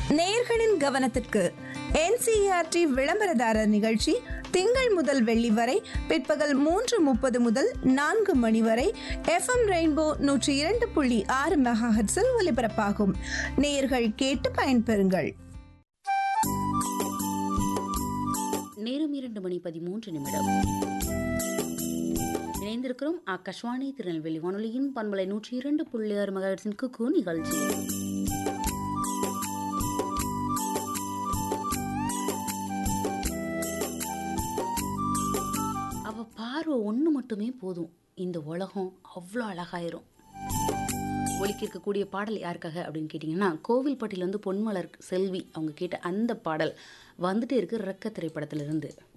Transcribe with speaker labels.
Speaker 1: நேயர்களின் கவனத்திற்கு என்சிஆர்டி விளம்பரதாரர் நிகழ்ச்சி திங்கள் முதல் வெள்ளி வரை பிற்பகல் மூன்று முப்பது முதல் நான்கு மணி வரை எஃப்எம் ரெயின்போ நூற்றி இரண்டு புள்ளி ஆறு மெகாஹெட்ஸில் ஒலிபரப்பாகும் நேயர்கள் கேட்டு பயன்பெறுங்கள்
Speaker 2: நேரம் இரண்டு மணி பதிமூன்று நிமிடம் இணைந்திருக்கிறோம் ஆகாஷ்வாணி திருநெல்வேலி வானொலியின் பண்பலை நூற்றி இரண்டு புள்ளி ஆறு மகாட்சின் குக்கு நிகழ்ச்சி அவ பார்வை ஒன்று மட்டுமே போதும் இந்த உலகம் அவ்வளோ அழகாயிரும் ஒலிக்க இருக்கக்கூடிய பாடல் யாருக்காக அப்படின்னு கேட்டிங்கன்னா கோவில்பட்டியிலேருந்து பொன்மலர் செல்வி அவங்க கேட்ட அந்த பாடல் வந்துட்டே இருக்கு ரெக்க திரைப்படத்திலிருந்து